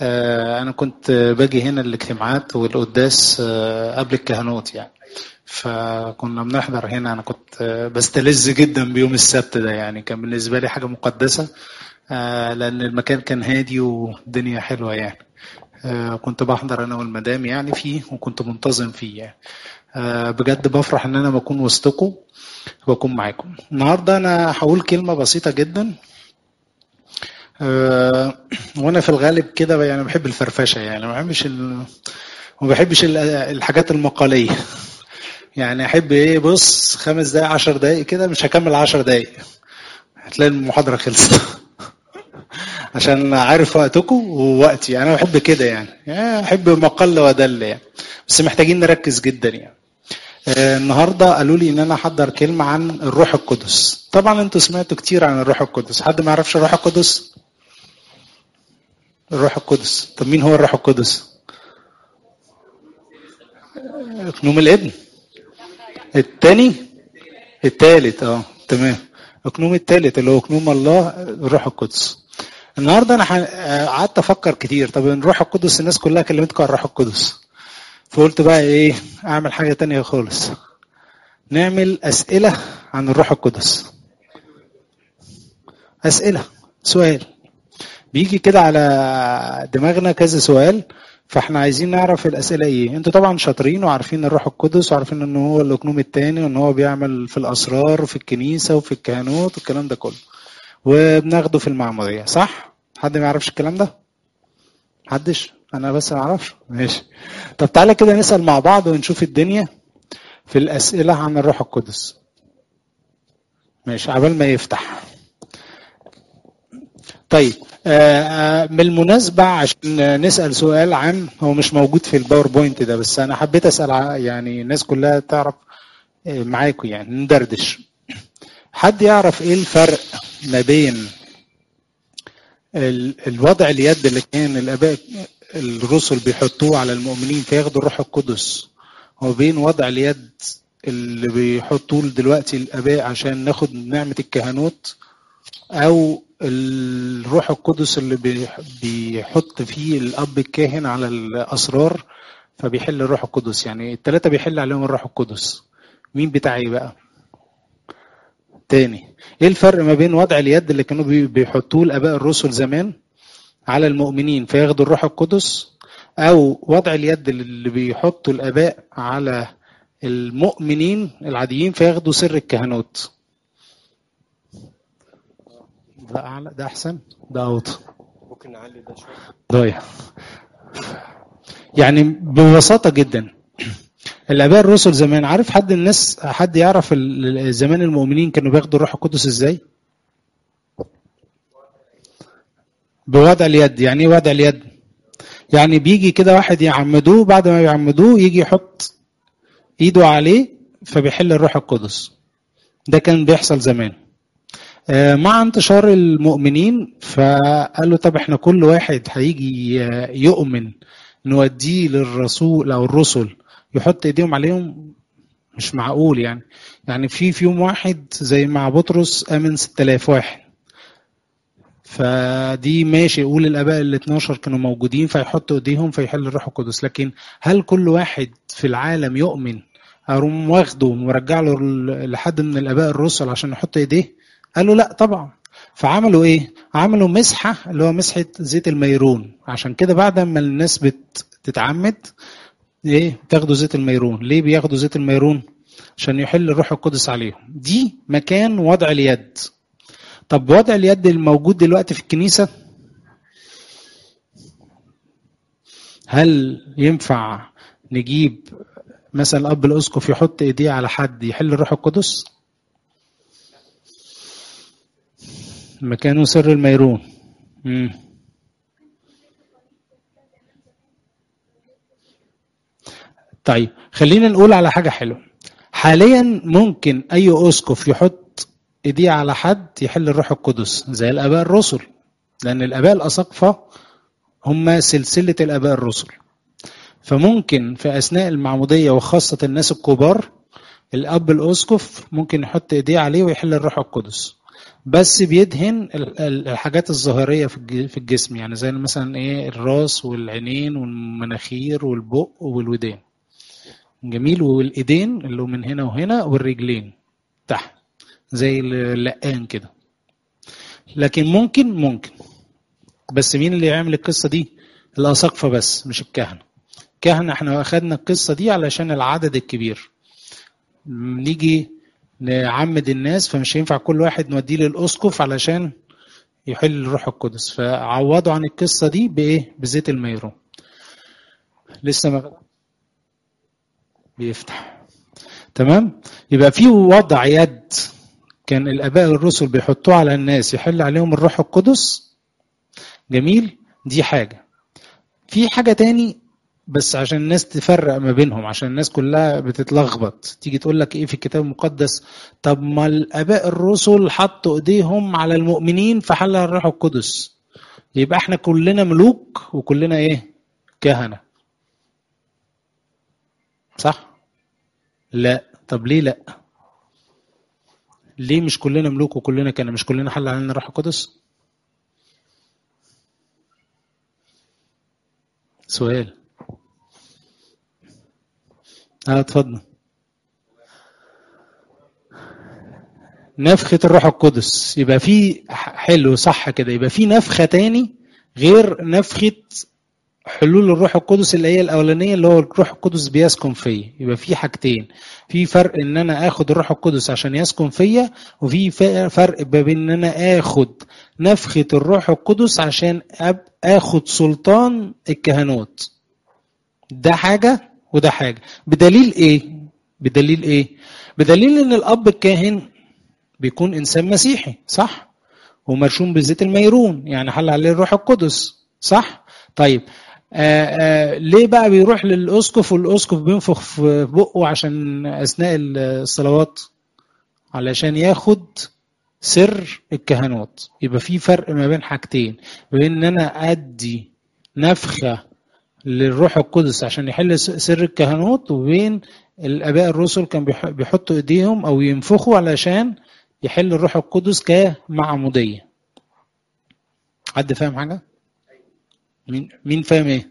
آه، انا كنت باجي هنا الاجتماعات والقداس آه، قبل الكهنوت يعني فكنا بنحضر هنا انا كنت آه، بستلذ جدا بيوم السبت ده يعني كان بالنسبه لي حاجه مقدسه آه، لان المكان كان هادي والدنيا حلوه يعني آه، كنت بحضر انا والمدام يعني فيه وكنت منتظم فيه يعني آه، بجد بفرح ان انا بكون وسطكم واكون معاكم النهارده انا هقول كلمه بسيطه جدا آه، وانا في الغالب كده يعني بحب الفرفشه يعني ما بحبش ال... ما بحبش ال- الحاجات المقاليه يعني احب ايه بص خمس دقايق عشر دقايق كده مش هكمل عشر دقايق هتلاقي المحاضره خلصت عشان عارف وقتكم ووقتي انا بحب كده يعني يعني احب ما قل ودل يعني بس محتاجين نركز جدا يعني آه، النهارده قالوا لي ان انا احضر كلمه عن الروح القدس طبعا انتوا سمعتوا كتير عن الروح القدس حد ما يعرفش الروح القدس الروح القدس طب مين هو الروح القدس اقنوم الابن التاني التالت اه تمام اقنوم التالت اللي هو اقنوم الله الروح القدس النهارده انا ح- آه، قعدت افكر كتير طب الروح القدس الناس كلها كلمتكم عن الروح القدس فقلت بقى ايه اعمل حاجه تانية خالص نعمل اسئله عن الروح القدس اسئله سؤال بيجي كده على دماغنا كذا سؤال فاحنا عايزين نعرف الاسئله ايه انتوا طبعا شاطرين وعارفين الروح القدس وعارفين ان هو الاقنوم التاني وان هو بيعمل في الاسرار وفي الكنيسه وفي الكهنوت والكلام ده كله وبناخده في المعموديه صح حد ما يعرفش الكلام ده محدش انا بس ما اعرفش ماشي طب تعالى كده نسال مع بعض ونشوف الدنيا في الاسئله عن الروح القدس ماشي عبال ما يفتح طيب آه، آه، بالمناسبة عشان نسأل سؤال عام هو مش موجود في الباوربوينت ده بس أنا حبيت أسأل ع- يعني الناس كلها تعرف آه، معاكم يعني ندردش حد يعرف إيه الفرق ما بين ال- الوضع اليد اللي كان الآباء الرسل بيحطوه على المؤمنين فياخدوا الروح القدس وبين وضع اليد اللي بيحطوه دلوقتي الآباء عشان ناخد نعمة الكهنوت او الروح القدس اللي بيح- بيحط فيه الاب الكاهن على الاسرار فبيحل الروح القدس يعني الثلاثه بيحل عليهم الروح القدس مين بتاع ايه بقى تاني ايه الفرق ما بين وضع اليد اللي كانوا بي- بيحطوه الاباء الرسل زمان على المؤمنين فياخدوا الروح القدس او وضع اليد اللي بيحطوا الاباء على المؤمنين العاديين فياخدوا سر الكهنوت ده اعلى ده احسن ده اوطى ممكن نعلي ده شويه ضايع يعني ببساطه جدا الاباء الرسل زمان عارف حد الناس حد يعرف ال- ال- زمان المؤمنين كانوا بياخدوا الروح القدس ازاي بوضع اليد يعني ايه وضع اليد يعني بيجي كده واحد يعمدوه بعد ما يعمدوه يجي يحط ايده عليه فبيحل الروح القدس ده كان بيحصل زمان آه، مع انتشار المؤمنين فقالوا طب احنا كل واحد هيجي آه، يؤمن نوديه للرسول او الرسل يحط ايديهم عليهم مش معقول يعني يعني في في يوم واحد زي مع بطرس امن 6000 واحد فدي ماشي قول الاباء ال 12 كانوا موجودين فيحطوا ايديهم فيحل الروح القدس لكن هل كل واحد في العالم يؤمن اقوم واخده ومرجع له ال- لحد من الاباء الرسل عشان يحط ايديه قالوا لا طبعا فعملوا ايه عملوا مسحه اللي هو مسحه زيت الميرون عشان كده بعد ما الناس بتتعمد ايه تاخدوا زيت الميرون ليه بياخدوا زيت الميرون عشان يحل الروح القدس عليهم دي مكان وضع اليد طب وضع اليد الموجود دلوقتي في الكنيسه هل ينفع نجيب مثلا الاب الاسقف يحط ايديه على حد يحل الروح القدس مكانه سر الميرون مم. طيب خلينا نقول على حاجة حلوة حاليا ممكن أي أسقف يحط إيديه على حد يحل الروح القدس زي الآباء الرسل لأن الآباء الأساقفة هم سلسلة الآباء الرسل فممكن في أثناء المعمودية وخاصة الناس الكبار الأب الأسقف ممكن يحط إيديه عليه ويحل الروح القدس بس بيدهن ال- ال- الحاجات الظاهريه في الج- في الجسم يعني زي مثلا ايه الراس والعينين والمناخير والبق والودان جميل والايدين اللي هو من هنا وهنا والرجلين تحت زي اللقان كده لكن ممكن ممكن بس مين اللي يعمل القصه دي الاساقفه بس مش الكهنه الكهنه احنا اخدنا القصه دي علشان العدد الكبير نيجي نعمد الناس فمش هينفع كل واحد نوديه للاسقف علشان يحل الروح القدس فعوضوا عن القصه دي بايه بزيت الميرون لسه ما بيفتح تمام يبقى في وضع يد كان الاباء الرسل بيحطوه على الناس يحل عليهم الروح القدس جميل دي حاجه في حاجه تاني بس عشان الناس تفرق ما بينهم عشان الناس كلها بتتلخبط تيجي تقول لك ايه في الكتاب المقدس طب ما الاباء الرسل حطوا ايديهم على المؤمنين فحل الروح القدس يبقى احنا كلنا ملوك وكلنا ايه كهنه صح لا طب ليه لا ليه مش كلنا ملوك وكلنا كهنه مش كلنا حل علينا الروح القدس سؤال اه اتفضل نفخة الروح القدس يبقى في حلو صح كده يبقى في نفخة تاني غير نفخة حلول الروح القدس اللي هي الأولانية اللي هو الروح القدس بيسكن فيا يبقى في حاجتين في فرق إن أنا آخد الروح القدس عشان يسكن فيا وفي فرق ما بين إن أنا آخد نفخة الروح القدس عشان أب آخد سلطان الكهنوت ده حاجة وده حاجة بدليل ايه بدليل ايه بدليل ان الاب الكاهن بيكون انسان مسيحي صح ومرشوم بزيت الميرون يعني حل عليه الروح القدس صح طيب آآ آآ ليه بقى بيروح للاسقف والاسقف بينفخ في بقه عشان اثناء الصلوات علشان ياخد سر الكهنوت يبقى في فرق ما بين حاجتين بين ان انا ادي نفخه للروح القدس عشان يحل سر الكهنوت وبين الاباء الرسل كان بيحطوا ايديهم او ينفخوا علشان يحل الروح القدس كمعموديه حد فاهم حاجه مين مين فاهم ايه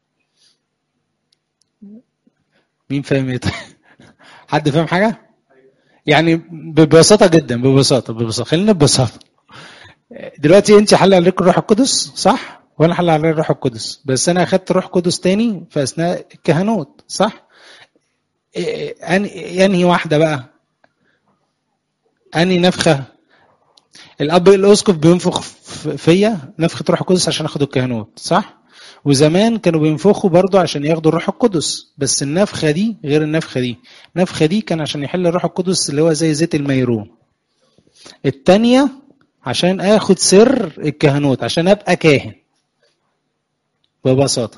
مين فاهم ايه حد فاهم حاجه يعني ببساطه جدا ببساطه ببساطه خلينا ببساطه دلوقتي انت حل عليك الروح القدس صح وانا حل عليه الروح القدس بس انا اخدت روح قدس تاني في اثناء الكهنوت صح انهي واحده بقى انهي نفخه الاب الاسقف بينفخ فيا نفخه روح القدس عشان اخد الكهنوت صح وزمان كانوا بينفخوا برضه عشان ياخدوا الروح القدس بس النفخه دي غير النفخه دي النفخه دي كان عشان يحل الروح القدس اللي هو زي زيت الميرون التانية عشان اخد سر الكهنوت عشان ابقى كاهن ببساطة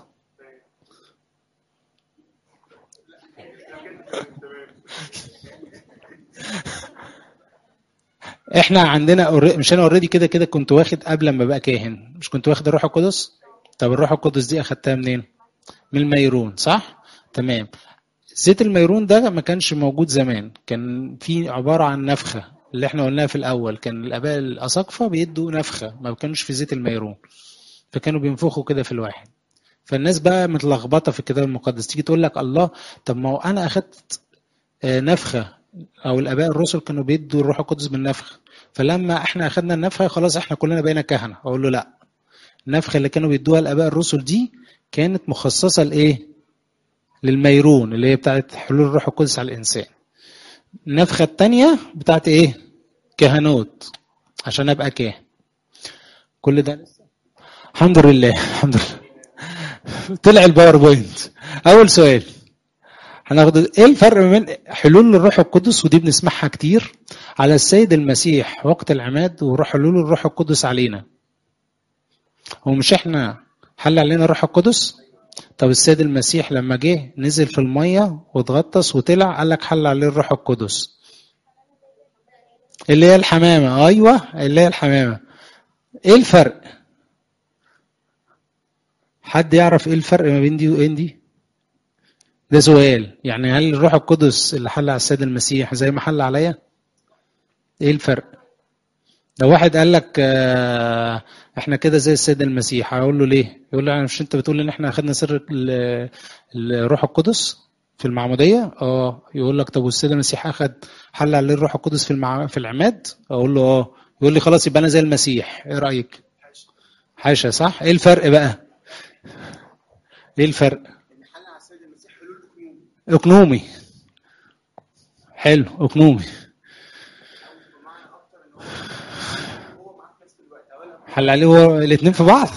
احنا عندنا مش انا اوريدي كده كده كنت واخد قبل ما ابقى كاهن مش كنت واخد الروح القدس طب الروح القدس دي اخدتها منين من الميرون صح تمام زيت الميرون ده ما كانش موجود زمان كان في عبارة عن نفخة اللي احنا قلناها في الاول كان الاباء الاساقفه بيدوا نفخه ما كانوش في زيت الميرون فكانوا بينفخوا كده في الواحد فالناس بقى متلخبطه في الكتاب المقدس تيجي تقول لك الله طب ما هو انا اخدت نفخه او الاباء الرسل كانوا بيدوا الروح القدس بالنفخ فلما احنا اخدنا النفخه خلاص احنا كلنا بقينا كهنه اقول له لا النفخه اللي كانوا بيدوها الاباء الرسل دي كانت مخصصه لايه للميرون اللي هي بتاعت حلول الروح القدس على الانسان النفخه الثانيه بتاعت ايه كهنوت عشان ابقى كاهن كل ده الحمد لله الحمد لله طلع الباوربوينت اول سؤال هناخد ايه الفرق بين حلول الروح القدس ودي بنسمعها كتير على السيد المسيح وقت العماد وروح حلول الروح القدس علينا هو مش احنا حل علينا الروح القدس طب السيد المسيح لما جه نزل في الميه واتغطس وطلع قال لك حل عليه الروح القدس اللي هي الحمامه ايوه اللي هي الحمامه ايه الفرق حد يعرف ايه الفرق ما بين دي وبين دي ده سؤال يعني هل الروح القدس اللي حل على السيد المسيح زي ما حل عليا ايه الفرق لو واحد قال لك آه، احنا كده زي السيد المسيح هقول له ليه يقول له مش انت بتقول ان احنا اخدنا سر ال- الروح القدس في المعموديه اه يقول لك طب والسيد المسيح اخد حل عليه الروح القدس في المع... في العماد اقول له اه يقول لي خلاص يبقى انا زي المسيح ايه رايك حاشا صح ايه الفرق بقى ايه الفرق اقنومي حلو اقنومي حل عليه هو الاثنين في بعض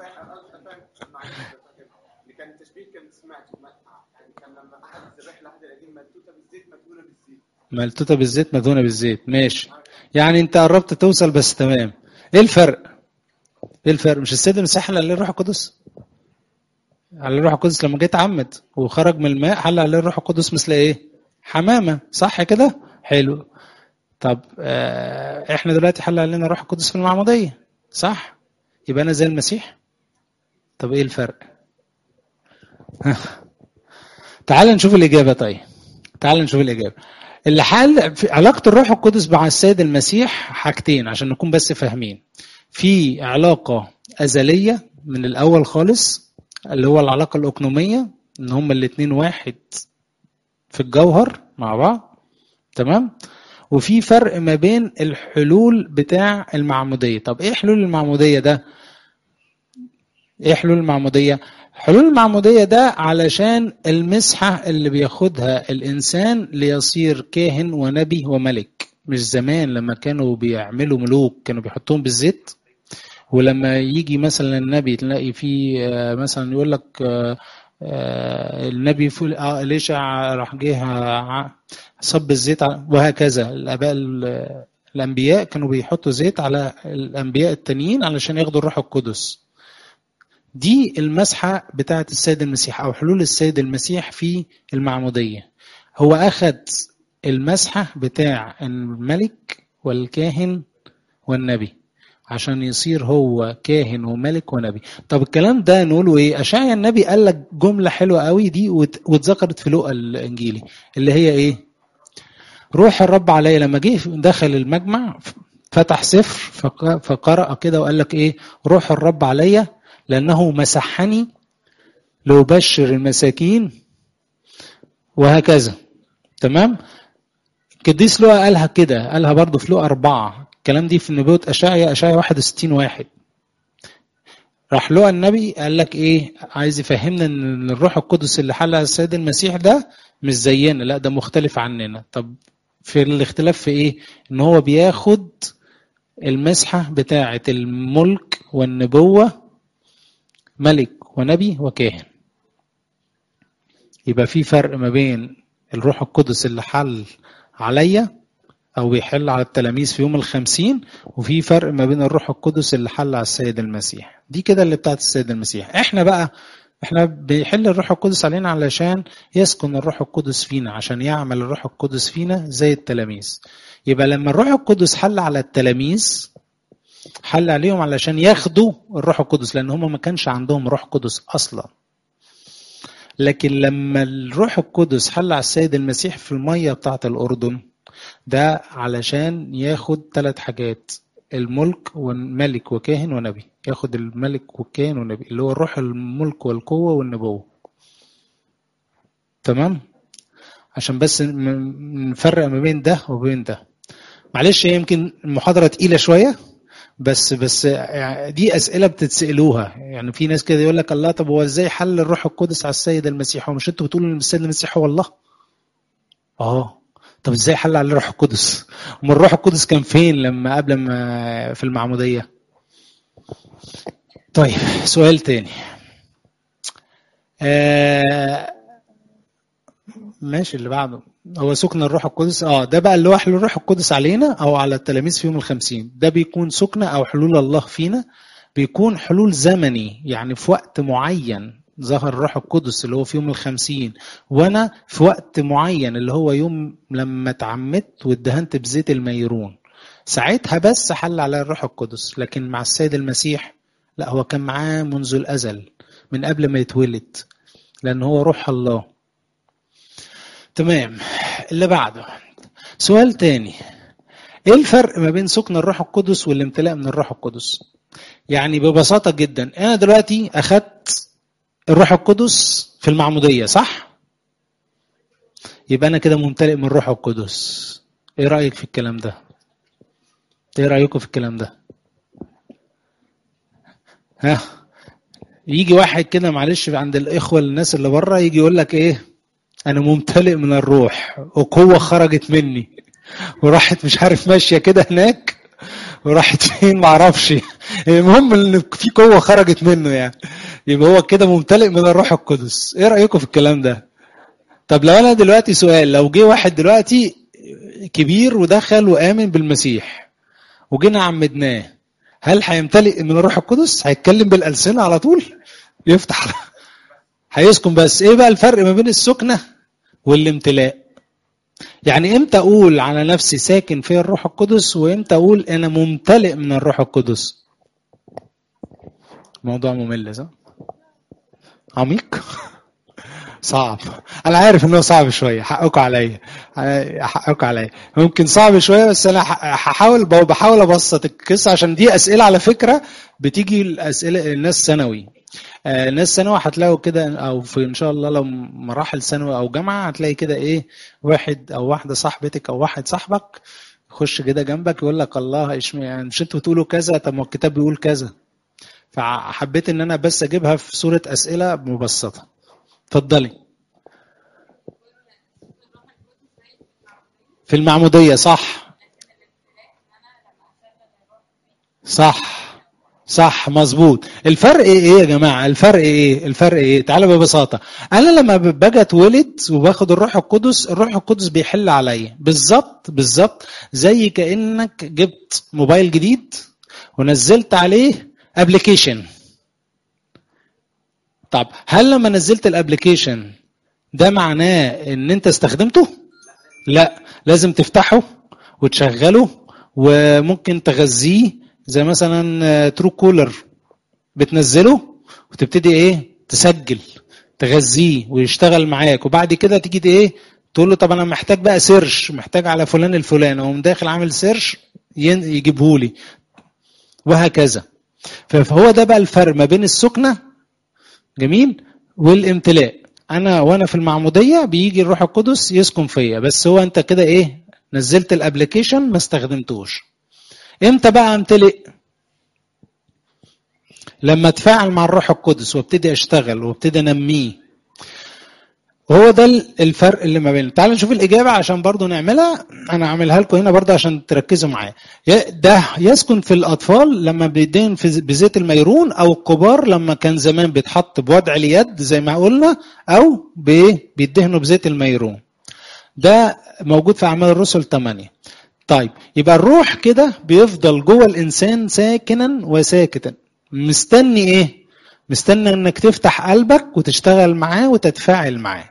كان التشبيه كان سمعته يعني كان لما احد الذبائح العهد القديم ملتوته بالزيت مدهونه بالزيت ملتوته بالزيت مدهونه بالزيت ماشي يعني انت قربت توصل بس تمام ايه الفرق ايه الفرق مش السيد المسيح حل عليه الروح القدس على الروح القدس لما جه اتعمد وخرج من الماء حل عليه الروح القدس مثل ايه حمامه صح كده حلو طب آه احنا دلوقتي حل علينا الروح القدس في المعموديه صح يبقى انا زي المسيح طب ايه الفرق تعال نشوف الاجابه طيب تعال نشوف الاجابه اللي حل في علاقه الروح القدس مع السيد المسيح حاجتين عشان نكون بس فاهمين في علاقه ازليه من الاول خالص اللي هو العلاقه الاقنوميه ان هما الاثنين واحد في الجوهر مع بعض تمام وفي فرق ما بين الحلول بتاع المعموديه طب ايه حلول المعموديه ده ايه حلول المعموديه حلول المعموديه ده علشان المسحه اللي بياخدها الانسان ليصير كاهن ونبي وملك مش زمان لما كانوا بيعملوا ملوك كانوا بيحطوهم بالزيت ولما يجي مثلا النبي تلاقي فيه آه، مثلا يقول لك آه، آه، النبي فول اه ليشع راح جه ع- صب الزيت على- وهكذا الاباء ال- الانبياء كانوا بيحطوا زيت على الانبياء التانيين علشان ياخدوا الروح القدس دي المسحه بتاعه السيد المسيح او حلول السيد المسيح في المعموديه هو اخذ المسحه بتاع الملك والكاهن والنبي عشان يصير هو كاهن وملك ونبي طب الكلام ده نقوله ايه اشعيا النبي قال لك جمله حلوه قوي دي وات- واتذكرت في لوقا الانجيلي اللي هي ايه روح الرب عليا لما جه دخل المجمع فتح سفر فق- فقرأ كده وقال لك ايه روح الرب عليا لانه مسحني لأبشر المساكين وهكذا تمام قديس لوقا قالها كده قالها برضو في لوقا أربعة الكلام دي في نبوة أشعيا أشعيا 61 واحد راح لوقا النبي قال لك ايه عايز يفهمنا ان الروح القدس اللي حل على السيد المسيح ده مش زينا لا ده مختلف عننا طب في الاختلاف في ايه ان هو بياخد المسحة بتاعة الملك والنبوة ملك ونبي وكاهن يبقى في فرق ما بين الروح القدس اللي حل عليا او بيحل على التلاميذ في يوم الخمسين وفي فرق ما بين الروح القدس اللي حل على السيد المسيح دي كده اللي بتاعت السيد المسيح احنا بقى احنا بيحل الروح القدس علينا علشان يسكن الروح القدس فينا عشان يعمل الروح القدس فينا زي التلاميذ يبقى لما الروح القدس حل على التلاميذ حل عليهم علشان ياخدوا الروح القدس لان هم ما كانش عندهم روح قدس اصلا لكن لما الروح القدس حل على السيد المسيح في الميه بتاعه الاردن ده علشان ياخد ثلاث حاجات الملك والملك وكاهن ونبي ياخد الملك والكاهن والنبي اللي هو الروح الملك والقوه والنبوه تمام عشان بس م- نفرق ما بين ده وبين ده معلش هي يمكن المحاضره تقيله شويه بس بس يعني دي اسئله بتتسالوها يعني في ناس كده يقول لك الله طب هو ازاي حل الروح القدس على السيد المسيح هو مش انتوا بتقولوا ان السيد المسيح هو الله اه طب ازاي حل على الروح القدس وما الروح القدس كان فين لما قبل ما في المعموديه طيب سؤال تاني آه ماشي اللي بعده هو سكن الروح القدس اه ده بقى اللي هو حلول الروح القدس علينا او على التلاميذ في يوم الخمسين ده بيكون سكن او حلول الله فينا بيكون حلول زمني يعني في وقت معين ظهر الروح القدس اللي هو في يوم الخمسين وانا في وقت معين اللي هو يوم لما اتعمدت وادهنت بزيت الميرون ساعتها بس حل على الروح القدس لكن مع السيد المسيح لا هو كان معاه منذ الازل من قبل ما يتولد لان هو روح الله تمام اللي بعده سؤال تاني ايه الفرق ما بين سكن الروح القدس والامتلاء من الروح القدس يعني ببساطه جدا انا دلوقتي اخدت الروح القدس في المعموديه صح يبقى انا كده ممتلئ من الروح القدس ايه رايك في الكلام ده ايه رايكم في الكلام ده ها يجي واحد كده معلش عند الاخوه الناس اللي بره يجي يقول لك ايه انا ممتلئ من الروح وقوه خرجت مني وراحت مش عارف ماشيه كده هناك وراحت فين معرفش المهم ان في قوه خرجت منه يعني يبقى هو كده ممتلئ من الروح القدس ايه رايكم في الكلام ده طب لو انا دلوقتي سؤال لو جه واحد دلوقتي كبير ودخل وامن بالمسيح وجينا عمدناه هل هيمتلئ من الروح القدس هيتكلم بالالسنه على طول يفتح هيسكن بس ايه بقى الفرق ما بين السكنه والامتلاء يعني امتى اقول على نفسي ساكن في الروح القدس وامتى اقول انا ممتلئ من الروح القدس موضوع ممل صح عميق صعب انا عارف انه صعب شويه حقكم عليا حقكم عليا ممكن صعب شويه بس انا هحاول بحاول ابسط القصه عشان دي اسئله على فكره بتيجي الاسئله الناس ثانوي آه ناس ثانوي هتلاقوا كده او في ان شاء الله لو مراحل ثانوي او جامعه هتلاقي كده ايه واحد او واحده صاحبتك او واحد صاحبك يخش كده جنبك يقول لك الله يعني مش انتوا بتقولوا كذا طب ما الكتاب بيقول كذا فحبيت ان انا بس اجيبها في صوره اسئله مبسطه اتفضلي في المعمودية صح صح صح مظبوط الفرق ايه يا جماعه الفرق ايه الفرق ايه تعالى ببساطه انا لما باجي اتولد وباخد الروح القدس الروح القدس بيحل عليا بالظبط بالظبط زي كانك جبت موبايل جديد ونزلت عليه ابلكيشن طب هل لما نزلت الابلكيشن ده معناه ان انت استخدمته لا لازم تفتحه وتشغله وممكن تغذيه زي مثلا ترو كولر بتنزله وتبتدي ايه تسجل تغذيه ويشتغل معاك وبعد كده تيجي ايه تقول له طب انا محتاج بقى سيرش محتاج على فلان الفلاني اقوم داخل عامل سيرش يجيبه لي وهكذا فهو ده بقى الفرق ما بين السكنه جميل والامتلاء انا وانا في المعموديه بيجي الروح القدس يسكن فيا بس هو انت كده ايه نزلت الابلكيشن ما استخدمتوش امتى بقى امتلئ لما اتفاعل مع الروح القدس وابتدي اشتغل وابتدي انميه وهو ده الفرق اللي ما بين تعالوا نشوف الاجابه عشان برضو نعملها انا عاملها لكم هنا برضو عشان تركزوا معايا ده يسكن في الاطفال لما بيدين بزيت الميرون او الكبار لما كان زمان بيتحط بوضع اليد زي ما قلنا او بيدهنوا بزيت الميرون ده موجود في اعمال الرسل 8 طيب يبقى الروح كده بيفضل جوه الانسان ساكنا وساكتا مستني ايه مستني انك تفتح قلبك وتشتغل معاه وتتفاعل معاه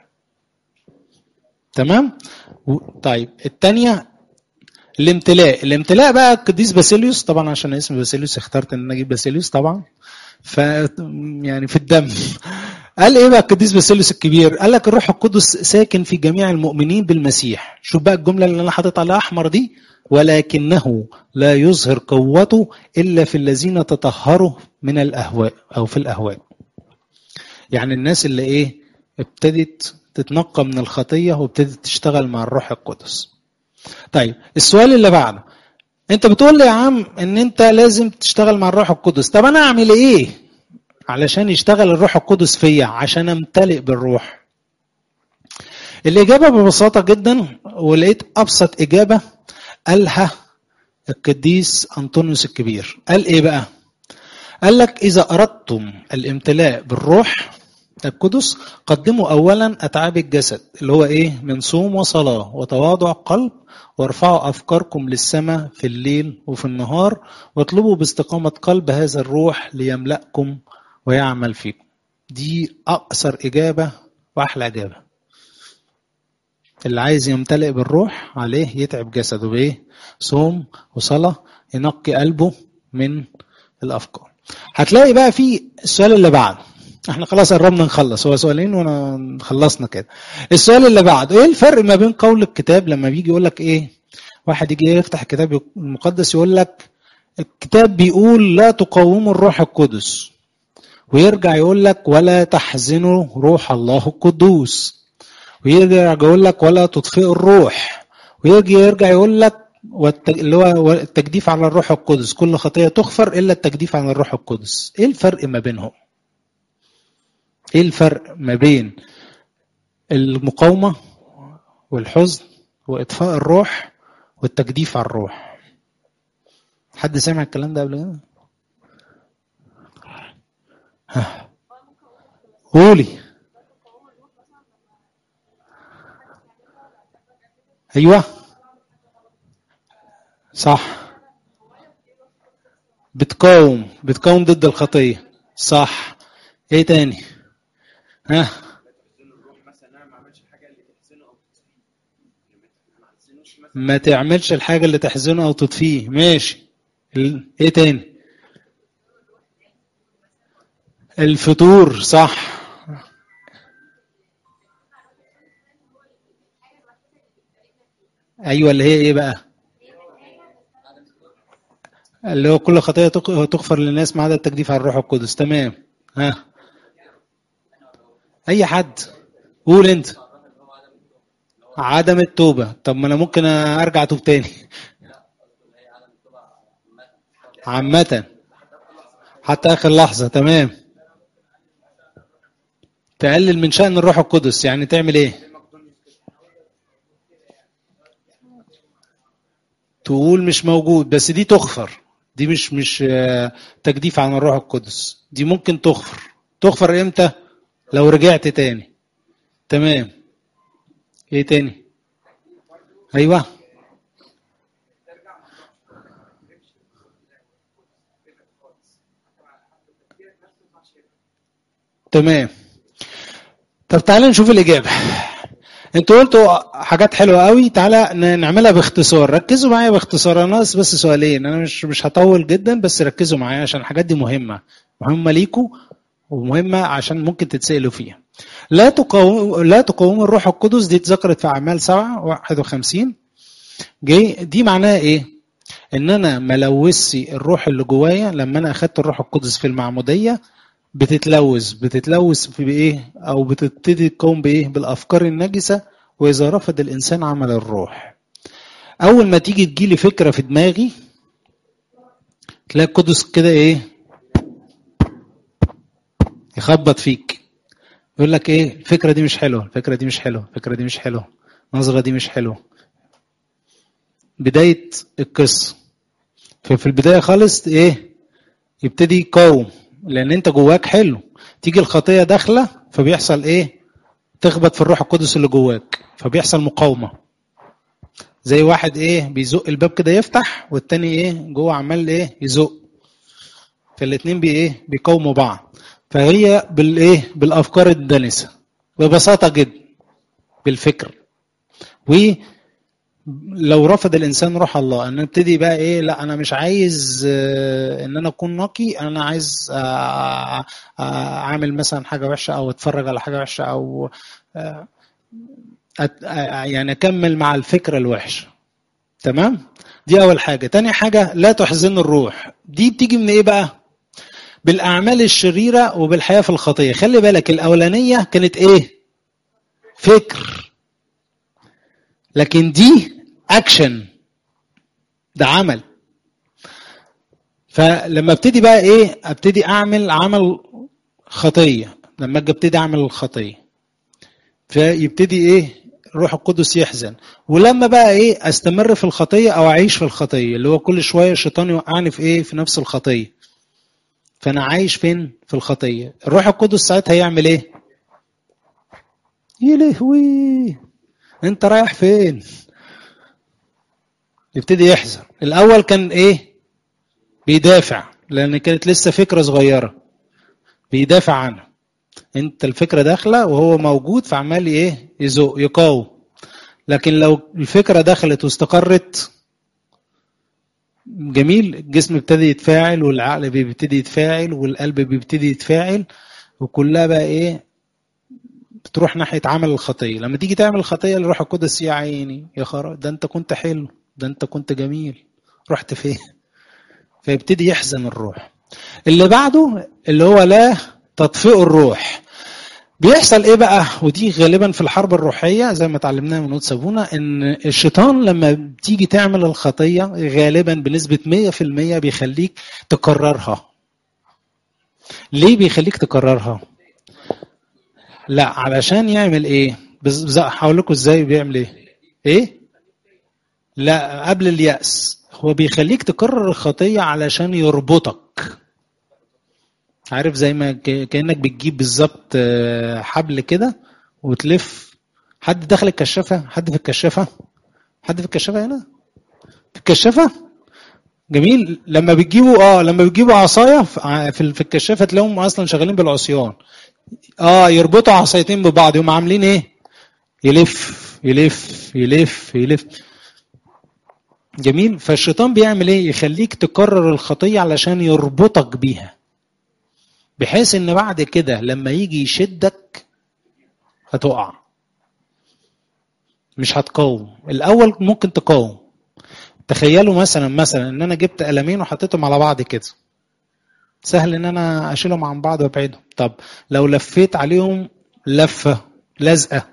تمام طيب الثانيه الامتلاء الامتلاء بقى القديس باسيليوس طبعا عشان اسم باسيليوس اخترت ان انا اجيب باسيليوس طبعا ف يعني في الدم قال ايه بقى القديس باسيليوس الكبير قال لك الروح القدس ساكن في جميع المؤمنين بالمسيح شوف بقى الجمله اللي انا حاطط عليها احمر دي ولكنه لا يظهر قوته الا في الذين تطهروا من الاهواء او في الاهواء يعني الناس اللي ايه ابتدت تتنقى من الخطيه وابتدت تشتغل مع الروح القدس طيب السؤال اللي بعده انت بتقول لي يا عم ان انت لازم تشتغل مع الروح القدس طب انا اعمل ايه علشان يشتغل الروح القدس فيا عشان امتلئ بالروح الإجابة ببساطة جدا ولقيت أبسط إجابة قالها القديس أنطونيوس الكبير قال إيه بقى قال لك إذا أردتم الامتلاء بالروح القدس قدموا أولا أتعاب الجسد اللي هو إيه من صوم وصلاة وتواضع قلب وارفعوا أفكاركم للسماء في الليل وفي النهار واطلبوا باستقامة قلب هذا الروح ليملأكم ويعمل فيكم دي أقصر إجابة وأحلى إجابة اللي عايز يمتلئ بالروح عليه يتعب جسده بإيه؟ صوم وصلاة ينقي قلبه من الأفكار هتلاقي بقى في السؤال اللي بعده احنا خلاص قربنا نخلص هو سؤالين وانا خلصنا كده السؤال اللي بعده ايه الفرق ما بين قول الكتاب لما بيجي يقول لك ايه واحد يجي يفتح الكتاب المقدس يقول لك الكتاب بيقول لا تقاوموا الروح القدس ويرجع يقول لك ولا تحزنوا روح الله القدوس ويرجع يقول لك ولا تطفئوا الروح ويجي يرجع يقول لك والت- اللي هو التجديف على الروح القدس كل خطيه تغفر الا التجديف على الروح القدس ايه الفرق ما بينهم ايه الفرق ما بين المقاومه والحزن واطفاء الروح والتجديف على الروح حد سمع الكلام ده قبل كده ها. قولي ايوه صح بتقاوم بتقاوم ضد الخطيه صح ايه تاني ها تحزن الروح مثلا انا ما اعملش الحاجه اللي تحزنه او تطفيه ما تحزنوش مثلا ما تعملش الحاجه اللي تحزنه او تطفيه ماشي ال- ايه تاني الفطور صح ايوه اللي هي ايه بقى اللي هو كل خطيه تق- تغفر للناس ما عدا التجديف على الروح القدس تمام ها اي حد قول انت عدم التوبه طب ما انا ممكن ارجع اتوب تاني عامة حتى اخر لحظة تمام تقلل من شأن الروح القدس يعني تعمل ايه تقول مش موجود بس دي تغفر دي مش مش آه، تجديف عن الروح القدس دي ممكن تغفر تغفر امتى لو رجعت تاني تمام ايه تاني ايوه تمام طب تعالى نشوف الإجابة انتوا قلتوا حاجات حلوة قوي تعالى ن- نعملها باختصار ركزوا معايا باختصار انا ناقص بس سؤالين انا مش مش هطول جدا بس ركزوا معايا عشان الحاجات دي مهمة مهمة ليكوا ومهمة عشان ممكن تتسألوا فيها لا تقاوم لا تقاوم الروح القدس دي اتذكرت في أعمال 7 51 جاي دي معناها ايه؟ ان انا ملوثي الروح اللي جوايا لما انا اخدت الروح القدس في المعموديه بتتلوث بتتلوث في بايه او بتبتدي تقوم بايه بالافكار النجسه واذا رفض الانسان عمل الروح اول ما تيجي تجيلي فكره في دماغي تلاقي القدس كده ايه يخبط فيك يقول لك ايه الفكره دي مش حلوه الفكره دي مش حلوه الفكره دي مش حلوه النظره دي مش حلوه بدايه القصه ففي البدايه خالص ايه يبتدي يقاوم لان انت جواك حلو تيجي الخطيه داخله فبيحصل ايه تخبط في الروح القدس اللي جواك فبيحصل مقاومه زي واحد ايه بيزق الباب كده يفتح والتاني ايه جوه عمال ايه يزق فالاتنين بي ايه بيقاوموا بعض فهي بالايه بالافكار الدنسه ببساطه جدا بالفكر ولو رفض الانسان روح الله ان نبتدي بقى ايه لا انا مش عايز آه، ان انا اكون نقي انا عايز آه، آه، اعمل مثلا حاجه وحشه او اتفرج على حاجه وحشه او آه، أت- آه، يعني اكمل مع الفكره الوحشه تمام دي اول حاجه تاني حاجه لا تحزن الروح دي بتيجي من ايه بقى بالاعمال الشريره وبالحياه في الخطيه خلي بالك الاولانيه كانت ايه فكر لكن دي اكشن ده عمل فلما ابتدي بقى ايه ابتدي اعمل عمل خطيه لما اجي ابتدي اعمل الخطيه فيبتدي ايه الروح القدس يحزن ولما بقى ايه استمر في الخطيه او اعيش في الخطيه اللي هو كل شويه الشيطان يوقعني في ايه في نفس الخطيه فانا عايش فين في الخطيه الروح القدس ساعتها يعمل ايه يا لهوي انت رايح فين يبتدي يحزن الاول كان ايه بيدافع لان كانت لسه فكره صغيره بيدافع عنها انت الفكره داخله وهو موجود فعمال ايه يزق يقاوم لكن لو الفكره دخلت واستقرت جميل الجسم ابتدي يتفاعل والعقل بيبتدي يتفاعل والقلب بيبتدي يتفاعل وكلها بقى ايه بتروح ناحيه عمل الخطيه لما تيجي تعمل الخطيه الروح القدس يا عيني يا خرا ده انت كنت حلو ده انت كنت جميل رحت فين فيبتدي يحزن الروح اللي بعده اللي هو لا تطفئ الروح بيحصل ايه بقى ودي غالبا في الحرب الروحيه زي ما اتعلمناها من نوت سابونا ان الشيطان لما بتيجي تعمل الخطيه غالبا بنسبه 100% بيخليك تكررها ليه بيخليك تكررها لا علشان يعمل ايه بز... هقول لكم ازاي بيعمل ايه ايه لا قبل اليأس هو بيخليك تكرر الخطية علشان يربطك عارف زي ما كأنك بتجيب بالظبط حبل كده وتلف حد دخل الكشافة حد في الكشافة حد في الكشافة هنا في الكشافة جميل لما بتجيبوا اه لما بتجيبوا عصايه في الكشافه تلاقيهم اصلا شغالين بالعصيان اه يربطوا عصايتين ببعض يقوموا عاملين ايه يلف يلف يلف يلف جميل فالشيطان بيعمل ايه يخليك تكرر الخطيه علشان يربطك بيها بحيث ان بعد كده لما يجي يشدك هتقع مش هتقاوم الاول ممكن تقاوم تخيلوا مثلا مثلا ان انا جبت قلمين وحطيتهم على بعض كده سهل ان انا اشيلهم عن بعض وابعدهم طب لو لفيت عليهم لفه لزقه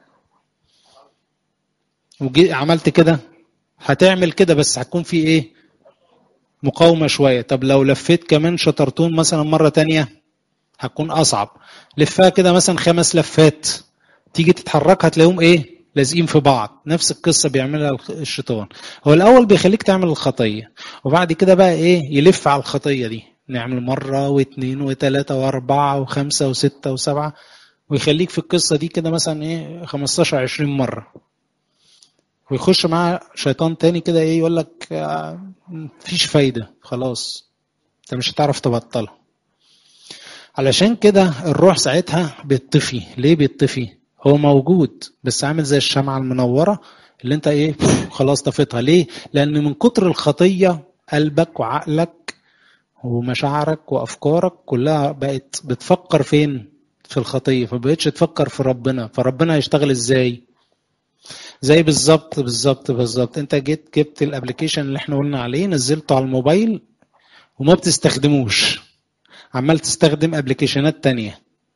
وجي عملت كده هتعمل كده بس هتكون في ايه مقاومه شويه طب لو لفيت كمان شطرتون مثلا مره تانية هتكون اصعب لفها كده مثلا خمس لفات تيجي تتحرك هتلاقيهم ايه لازقين في بعض نفس القصه بيعملها الشيطان هو الاول بيخليك تعمل الخطيه وبعد كده بقى ايه يلف على الخطيه دي نعمل مره واثنين وثلاثه واربعه وخمسه وسته وسبعه ويخليك في القصه دي كده مثلا ايه 15 20 مره ويخش معاه شيطان تاني كده ايه يقول لك مفيش فايده خلاص انت مش هتعرف تبطلها علشان كده الروح ساعتها بيطفي ليه بيطفي هو موجود بس عامل زي الشمعة المنورة اللي انت ايه خلاص طفيتها ليه لان من كتر الخطية قلبك وعقلك ومشاعرك وافكارك كلها بقت بتفكر فين في الخطية فبقتش تفكر في ربنا فربنا هيشتغل ازاي زي بالظبط بالظبط بالظبط انت جيت جبت الابلكيشن اللي احنا قلنا عليه نزلته على الموبايل وما بتستخدموش عمال تستخدم ابلكيشنات تانية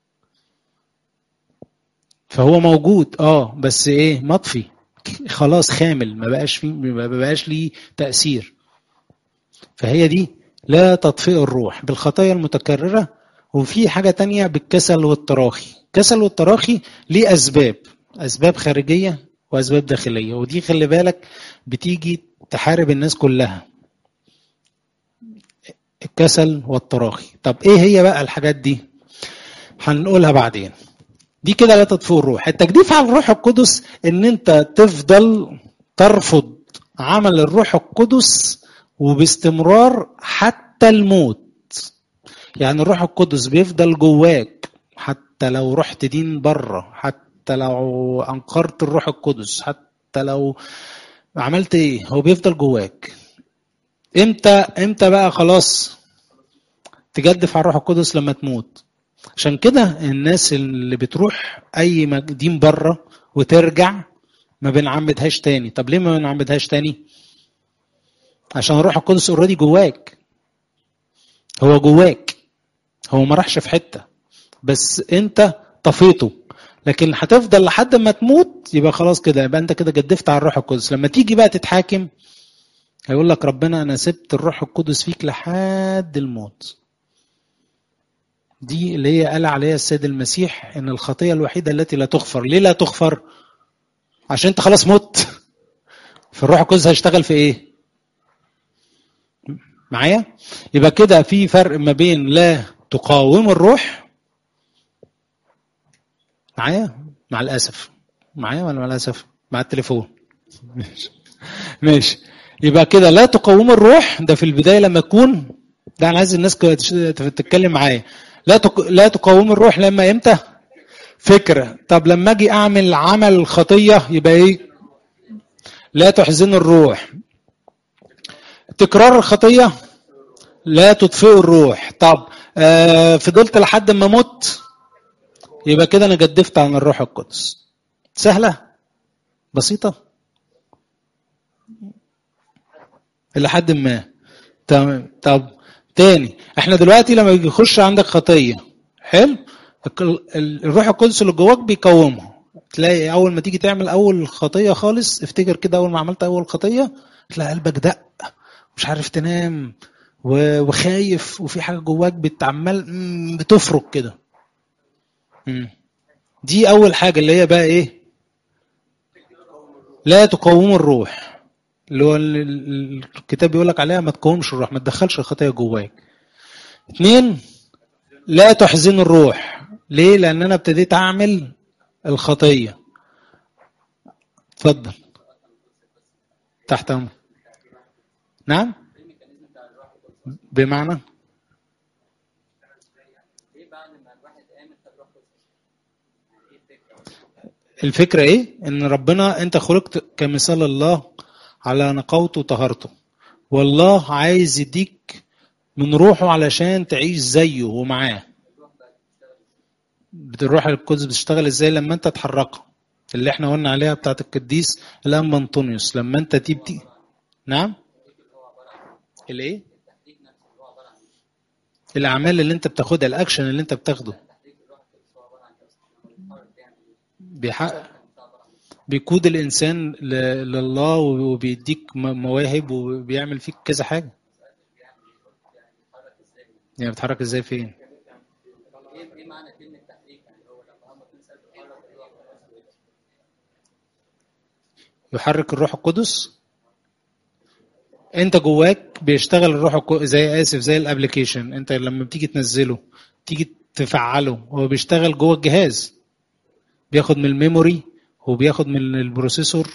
فهو موجود اه بس ايه مطفي خلاص خامل ما بقاش فيه ما بقاش ليه تأثير فهي دي لا تطفئ الروح بالخطايا المتكررة وفي حاجة تانية بالكسل والتراخي الكسل والتراخي ليه أسباب أسباب خارجية وأسباب داخلية ودي خلي بالك بتيجي تحارب الناس كلها الكسل والتراخي طب ايه هي بقى الحاجات دي هنقولها بعدين دي كده لا تطفئ الروح التجديف على الروح القدس ان انت تفضل ترفض عمل الروح القدس وباستمرار حتى الموت يعني الروح القدس بيفضل جواك حتى لو رحت دين بره حتى لو انكرت الروح القدس حتى لو عملت ايه هو بيفضل جواك امتى امتى بقى خلاص تجدف على الروح القدس لما تموت عشان كده الناس اللي بتروح اي دين بره وترجع ما بنعمدهاش تاني طب ليه ما بنعمدهاش تاني عشان الروح القدس اوريدي جواك هو جواك هو ما راحش في حته بس انت طفيته لكن هتفضل لحد ما تموت يبقى خلاص كده يبقى انت كده جدفت على الروح القدس لما تيجي بقى تتحاكم هيقول لك ربنا انا سبت الروح القدس فيك لحد الموت دي اللي هي قال عليها السيد المسيح ان الخطيه الوحيده التي لا تغفر ليه لا تغفر عشان انت خلاص مت فالروح القدس هيشتغل في ايه معايا يبقى كده في فرق ما بين لا تقاوم الروح معايا مع الاسف معايا ولا مع الاسف مع التليفون ماشي ماشي يبقى كده لا تقاوم الروح ده في البدايه لما تكون ده انا عايز الناس تتكلم معايا لا تق... لا تقاوم الروح لما امتى فكره طب لما اجي اعمل عمل خطيه يبقى ايه لا تحزن الروح تكرار الخطيه لا تطفئ الروح طب آه فضلت لحد ما مت يبقى كده انا جدفت عن الروح القدس سهله بسيطه الى حد ما تمام طب تاني احنا دلوقتي لما يجي يخش عندك خطيه حلو الك- ال- الروح القدس اللي جواك بيقومها تلاقي اول ما تيجي تعمل اول خطيه خالص افتكر كده اول ما عملت اول خطيه تلاقي قلبك دق مش عارف تنام و- وخايف وفي حاجه جواك بتعمل مم، بتفرك كده مم. دي اول حاجه اللي هي بقى ايه لا تقوم الروح اللي هو ال- ال- الكتاب بيقول لك عليها ما تقومش الروح ما تدخلش الخطيه جواك اتنين لا تحزن الروح ليه لان انا ابتديت اعمل الخطيه اتفضل تحت امر نعم بمعنى الفكرة ايه ان ربنا انت خلقت كمثال الله على نقاوته وطهارته والله عايز يديك من روحه علشان تعيش زيه ومعاه الروح القدس بتشتغل ازاي لما انت تحركها اللي احنا قلنا عليها بتاعت القديس الان بنطونيوس لما انت تبتي نعم الايه الاعمال اللي انت بتاخدها الاكشن اللي انت بتاخده بيحقق بيقود الانسان ل- لله وبيديك م- مواهب وبيعمل فيك كذا حاجه يعني بتحرك ازاي فين يحرك الروح القدس انت جواك بيشتغل الروح القدس زي اسف زي الابلكيشن انت لما بتيجي تنزله تيجي تفعله هو بيشتغل جوه الجهاز بياخد من الميموري وبياخد من البروسيسور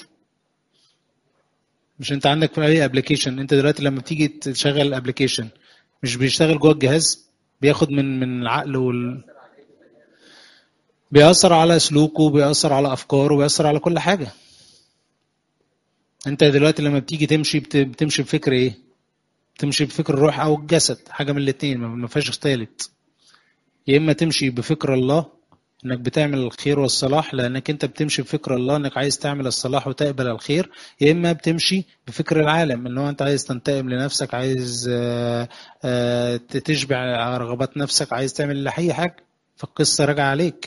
مش انت عندك في اي ابلكيشن انت دلوقتي لما بتيجي تشغل الابلكيشن مش بيشتغل جوه الجهاز بياخد من من العقل وال بيأثر على سلوكه بيأثر على افكاره بيأثر على كل حاجه انت دلوقتي لما بتيجي تمشي بت- بتمشي بفكر ايه تمشي بفكر الروح او الجسد حاجه من الاثنين ما فيهاش ثالث يا اما تمشي بفكر الله انك بتعمل الخير والصلاح لانك انت بتمشي بفكر الله انك عايز تعمل الصلاح وتقبل الخير يا اما بتمشي بفكر العالم ان هو انت عايز تنتقم لنفسك عايز آه، آه، تشبع رغبات نفسك عايز تعمل اي حاجه فالقصه راجعه عليك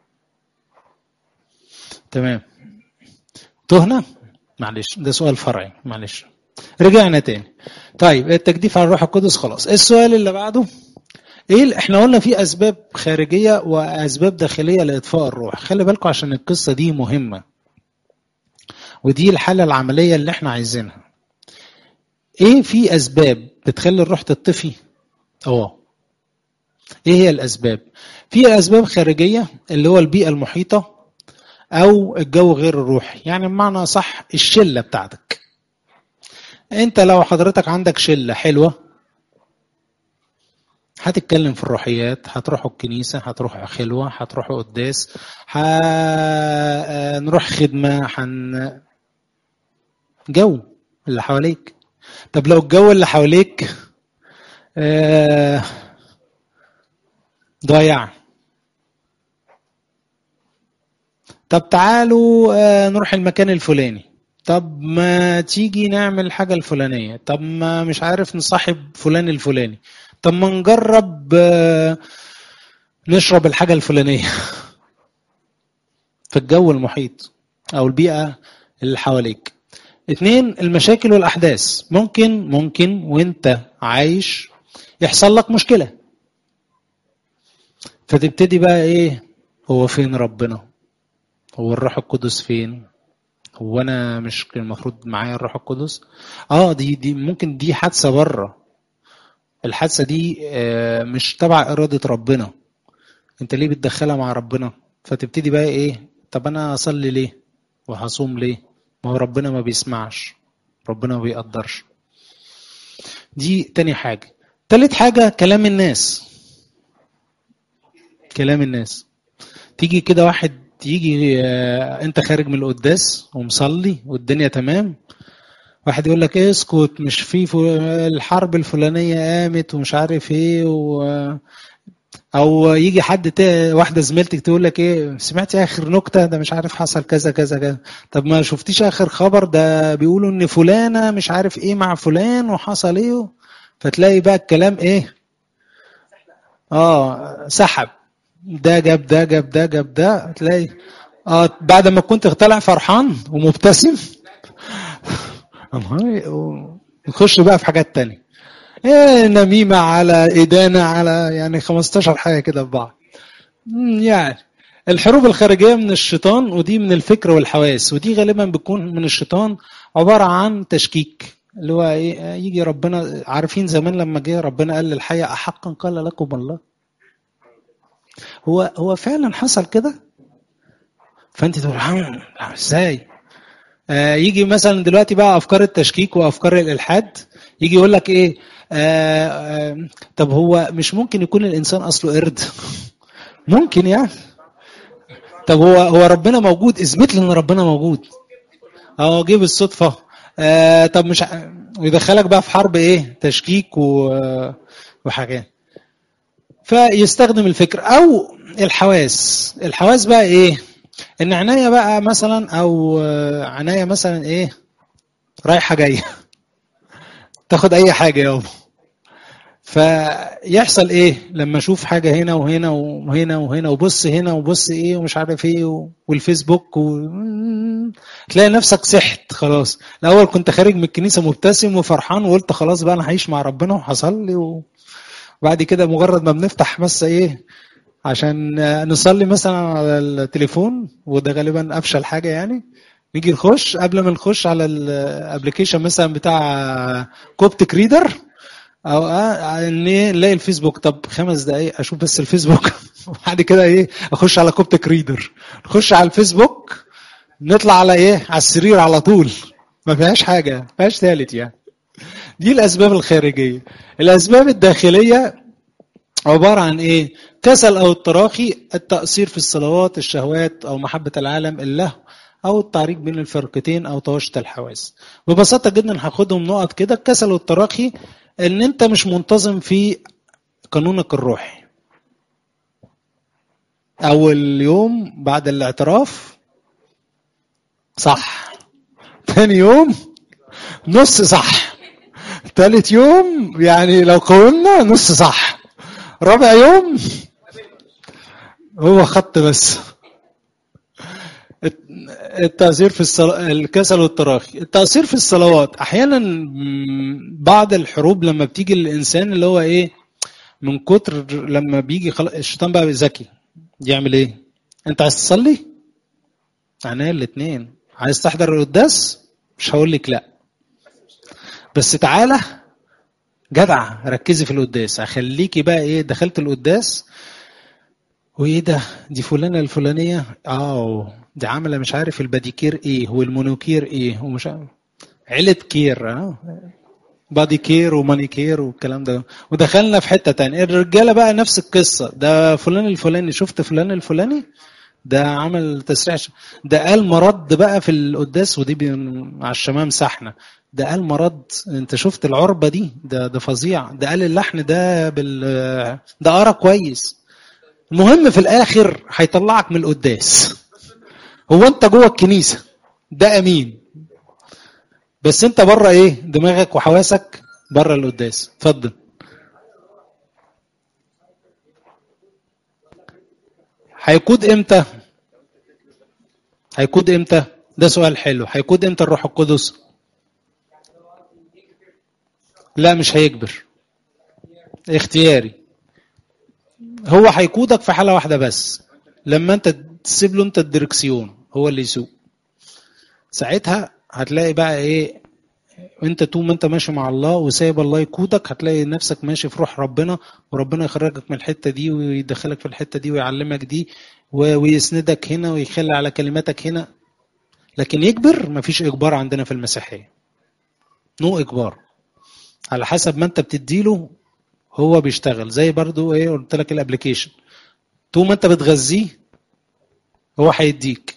تمام تهنا معلش ده سؤال فرعي معلش رجعنا تاني طيب التجديف على الروح القدس خلاص السؤال اللي بعده ايه ال- احنا قلنا في اسباب خارجيه واسباب داخليه لاطفاء الروح خلي بالكم عشان القصه دي مهمه ودي الحاله العمليه اللي احنا عايزينها ايه في اسباب بتخلي الروح تطفي اه ايه هي الاسباب في اسباب خارجيه اللي هو البيئه المحيطه او الجو غير الروحي يعني بمعنى صح الشله بتاعتك انت لو حضرتك عندك شله حلوه هتتكلم في الروحيات هتروحوا الكنيسة هتروحوا خلوة هتروحوا قداس هنروح خدمة هن جو اللي حواليك طب لو الجو اللي حواليك آه، ضايع طب تعالوا آه، نروح المكان الفلاني طب ما تيجي نعمل الحاجة الفلانية طب ما مش عارف نصاحب فلان الفلاني طب ما نجرب آه، نشرب الحاجة الفلانية في الجو المحيط أو البيئة اللي حواليك اتنين المشاكل والأحداث ممكن ممكن وانت عايش يحصل لك مشكلة فتبتدي بقى ايه هو فين ربنا هو الروح القدس فين هو انا مش المفروض معايا الروح القدس اه دي دي ممكن دي حادثه بره الحادثه دي آه، مش تبع اراده ربنا انت ليه بتدخلها مع ربنا فتبتدي بقى ايه طب انا اصلي ليه وهصوم ليه ما هو ربنا ما بيسمعش ربنا ما بيقدرش دي تاني حاجه تالت حاجه كلام الناس كلام الناس تيجي كده واحد يجي آه، انت خارج من القداس ومصلي والدنيا تمام واحد يقول لك اسكت مش في ف- الحرب الفلانية قامت ومش عارف ايه و... او يجي حد تا... واحده زميلتك تقول لك ايه سمعتي اخر نكته ده مش عارف حصل كذا كذا كذا طب ما شفتيش اخر خبر ده بيقولوا ان فلانه مش عارف ايه مع فلان وحصل ايه فتلاقي بقى الكلام ايه اه سحب ده جاب ده جاب ده جاب ده تلاقي اه بعد ما كنت طالع فرحان ومبتسم نخش بقى في حاجات تانية إيه نميمة على إدانة على يعني 15 حاجة كده في بعض يعني الحروب الخارجية من الشيطان ودي من الفكر والحواس ودي غالبا بتكون من الشيطان عبارة عن تشكيك اللي هو ايه يجي ربنا عارفين زمان لما جه ربنا قال للحية أحقا قال لكم الله هو هو فعلا حصل كده فانت تقول ازاي آه يجي مثلا دلوقتي بقى افكار التشكيك وافكار الالحاد يجي يقول لك ايه آه آه طب هو مش ممكن يكون الانسان اصله قرد ممكن يعني طب هو هو ربنا موجود اثبت لي ان ربنا موجود اه جه بالصدفه آه طب مش ويدخلك بقى في حرب ايه تشكيك و... وحاجات فيستخدم الفكر او الحواس الحواس بقى ايه ان عناية بقى مثلا او عناية مثلا ايه رايحة جاية تاخد اي حاجة يابا فيحصل ايه لما اشوف حاجة هنا وهنا وهنا وهنا وبص هنا وبص ايه ومش عارف ايه والفيسبوك و... تلاقي نفسك سحت خلاص الاول كنت خارج من الكنيسة مبتسم وفرحان وقلت خلاص بقى انا هعيش مع ربنا وحصل لي و... وبعد كده مجرد ما بنفتح بس ايه عشان نصلي مثلا على التليفون وده غالبا افشل حاجه يعني نيجي نخش قبل ما نخش على الابلكيشن مثلا بتاع كوبتك ريدر او نلاقي الفيسبوك طب خمس دقايق اشوف بس الفيسبوك وبعد كده ايه اخش على كوبتك ريدر نخش على الفيسبوك نطلع على ايه على السرير على طول ما فيهاش حاجه ما فيهاش ثالث يعني دي الاسباب الخارجيه الاسباب الداخليه عبارة عن إيه؟ كسل أو التراخي التأثير في الصلوات الشهوات أو محبة العالم اللهو أو التعريق بين الفرقتين أو توشة الحواس. ببساطة جدا هاخدهم نقط كده الكسل والتراخي إن أنت مش منتظم في قانونك الروحي. أول يوم بعد الاعتراف صح. ثاني يوم نص صح. ثالث يوم يعني لو قولنا نص صح. رابع يوم هو خط بس التأثير في الصلاة الكسل والتراخي التأثير في الصلوات أحيانا بعض الحروب لما بتيجي للإنسان اللي هو إيه من كتر لما بيجي خلاص الشيطان بقى ذكي يعمل إيه أنت عايز تصلي عينيا الاتنين عايز تحضر القداس مش هقول لك لا بس تعالى جدع ركزي في القداس هخليكي بقى ايه دخلت القداس وايه ده دي فلانه الفلانيه اه دي عامله مش عارف الباديكير ايه والمونوكير ايه ومش عارف عيله كير اه بادي كير وماني كير والكلام ده ودخلنا في حته تانية الرجاله بقى نفس القصه ده فلان الفلاني شفت فلان الفلاني ده عمل تسريع ده قال مرض بقى في القداس ودي بي... مع الشمام سحنه ده قال مرض انت شفت العربه دي ده ده فظيع ده قال اللحن ده بال ده قرا كويس المهم في الاخر هيطلعك من القداس هو انت جوه الكنيسه ده امين بس انت بره ايه دماغك وحواسك بره القداس اتفضل هيقود امتى هيقود امتى ده سؤال حلو هيقود امتى الروح القدس لا مش هيجبر اختياري هو هيقودك في حاله واحده بس لما انت تسيب له انت الدركسيون هو اللي يسوق ساعتها هتلاقي بقى ايه انت طول ما انت ماشي مع الله وسايب الله يقودك هتلاقي نفسك ماشي في روح ربنا وربنا يخرجك من الحته دي ويدخلك في الحته دي ويعلمك دي ويسندك هنا ويخلي على كلماتك هنا لكن يجبر مفيش اجبار عندنا في المسيحيه نو اجبار على حسب ما انت بتديله هو بيشتغل زي برضو ايه قلت لك الابلكيشن طول ما انت بتغذيه هو هيديك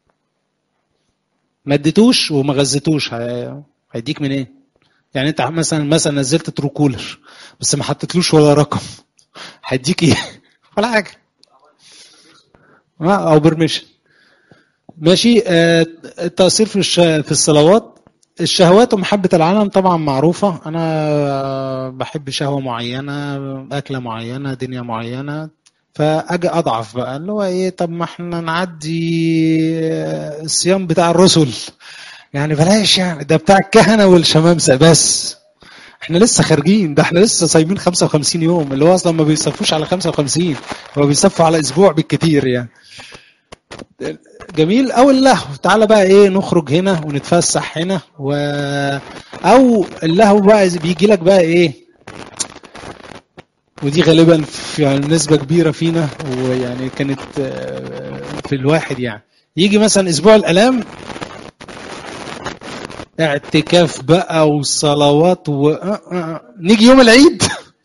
ما اديتوش وما غذيتوش هيديك من ايه يعني انت مثلا مثلا نزلت ترو كولر بس ما حطيتلوش ولا رقم هيديك ايه ولا حاجه آه، او برميشن ماشي آه، التأثير في الش... في الصلوات الشهوات ومحبة العالم طبعا معروفة أنا بحب شهوة معينة أكلة معينة دنيا معينة فأجي أضعف بقى اللي هو إيه طب ما إحنا نعدي الصيام بتاع الرسل يعني بلاش يعني ده بتاع الكهنة والشمامسة بس احنا لسه خارجين ده احنا لسه صايمين 55 يوم اللي هو اصلا ما بيصفوش على 55 هو بيصفوا على اسبوع بالكتير يعني جميل او اللهو تعالى بقى ايه نخرج هنا ونتفسح هنا و او اللهو بقى بيجي لك بقى ايه ودي غالبا في يعني نسبة كبيرة فينا ويعني كانت آه، في الواحد يعني يجي مثلا اسبوع الالام اعتكاف بقى وصلوات و... آه، آه. نيجي يوم العيد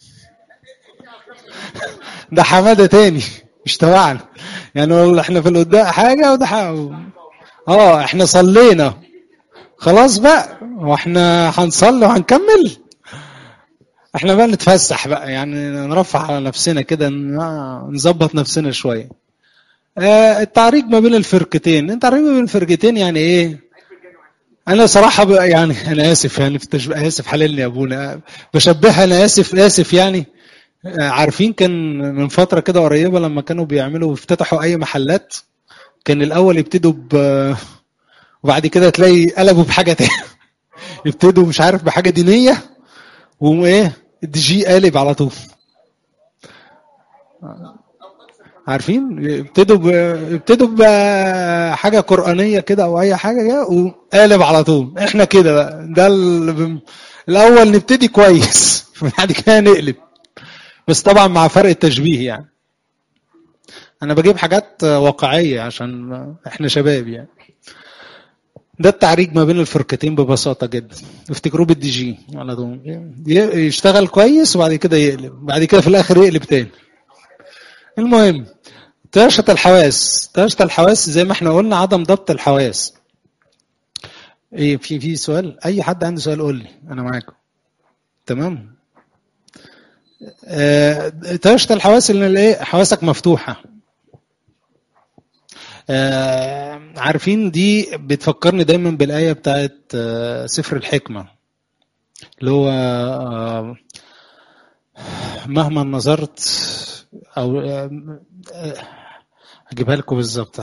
ده حمادة تاني مش تبعنا يعني والله احنا في القداء حاجة وده حاجة اه احنا صلينا خلاص بقى واحنا هنصلي وهنكمل احنا بقى نتفسح بقى يعني نرفع على نفسنا كده ن- نظبط نفسنا شوية آه التعريج ما بين الفرقتين التعريج ما بين الفرقتين يعني ايه انا صراحة بقى يعني انا اسف يعني في التشبيه اسف حللني يا ابونا بشبهها انا اسف اسف يعني آه، عارفين كان من فترة كده قريبة لما كانوا بيعملوا يفتتحوا اي محلات كان الاول يبتدوا ب وبعد كده تلاقي قلبوا بحاجة تاني يبتدوا مش عارف بحاجة دينية وايه الدي جي قالب على طول عارفين يبتدوا ب... يبتدوا بحاجه قرانيه كده او اي حاجه كده وقالب على طول احنا كده بقى ده ال... الاول نبتدي كويس بعد كده نقلب بس طبعا مع فرق التشبيه يعني انا بجيب حاجات واقعيه عشان احنا شباب يعني ده التعريج ما بين الفرقتين ببساطة جدا افتكروه بالدي جي على طول ي- يشتغل كويس وبعد كده يقلب بعد كده في الآخر يقلب تاني المهم تاشة الحواس تاشة الحواس زي ما احنا قلنا عدم ضبط الحواس ايه في في سؤال اي حد عنده سؤال قول لي انا معاكم تمام آه، تاشة الحواس اللي الايه حواسك مفتوحة آه، عارفين دي بتفكرني دايما بالآية بتاعت آه، سفر الحكمة اللي هو آه، مهما نظرت أو آه، آه، أجيبها لكم بالظبط